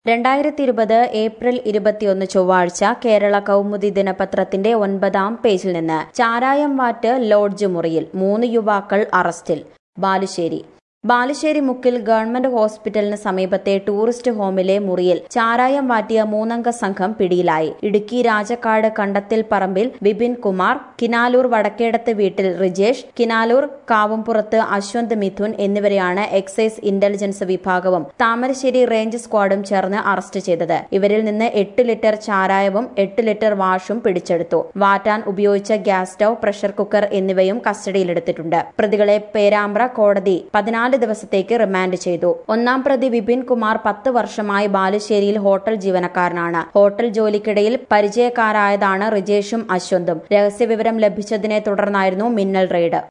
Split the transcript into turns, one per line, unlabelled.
രണ്ടായിരത്തി ഇരുപത് ഏപ്രിൽ ഇരുപത്തിയൊന്ന് ചൊവ്വാഴ്ച കേരള കൗമുദി ദിനപത്രത്തിന്റെ ഒൻപതാം പേജിൽ നിന്ന് ചാരായം വാറ്റ് ലോഡ്ജ് മുറിയിൽ മൂന്ന് യുവാക്കൾ അറസ്റ്റിൽ ബാലുശ്ശേരി ബാലുശ്ശേരി മുക്കിൽ ഗവൺമെന്റ് ഹോസ്പിറ്റലിന് സമീപത്തെ ടൂറിസ്റ്റ് ഹോമിലെ മുറിയിൽ ചാരായം വാറ്റിയ മൂന്നംഗ സംഘം പിടിയിലായി ഇടുക്കി രാജക്കാട് കണ്ടത്തിൽ പറമ്പിൽ ബിപിൻ കുമാർ കിനാലൂർ വടക്കേടത്ത് വീട്ടിൽ റിജേഷ് കിനാലൂർ കാവുംപുറത്ത് അശ്വന്ത് മിഥുൻ എന്നിവരെയാണ് എക്സൈസ് ഇന്റലിജൻസ് വിഭാഗവും താമരശ്ശേരി റേഞ്ച് സ്ക്വാഡും ചേർന്ന് അറസ്റ്റ് ചെയ്തത് ഇവരിൽ നിന്ന് എട്ട് ലിറ്റർ ചാരായവും എട്ട് ലിറ്റർ വാഷും പിടിച്ചെടുത്തു വാറ്റാൻ ഉപയോഗിച്ച ഗ്യാസ് സ്റ്റൌ പ്രഷർ കുക്കർ എന്നിവയും കസ്റ്റഡിയിലെടുത്തിട്ടുണ്ട് പ്രതികളെ പേരാമ്പ്ര കോടതി പതിനാല് ദിവസത്തേക്ക് റിമാൻഡ് ചെയ്തു ഒന്നാം പ്രതി വിപിൻ കുമാർ പത്ത് വർഷമായി ബാലുശ്ശേരിയിൽ ഹോട്ടൽ ജീവനക്കാരനാണ് ഹോട്ടൽ ജോലിക്കിടയിൽ പരിചയക്കാരായതാണ് റിജേഷും അശ്വന്തും രഹസ്യവിവരം ലഭിച്ചതിനെ തുടർന്നായിരുന്നു മിന്നൽ റെയ്ഡ്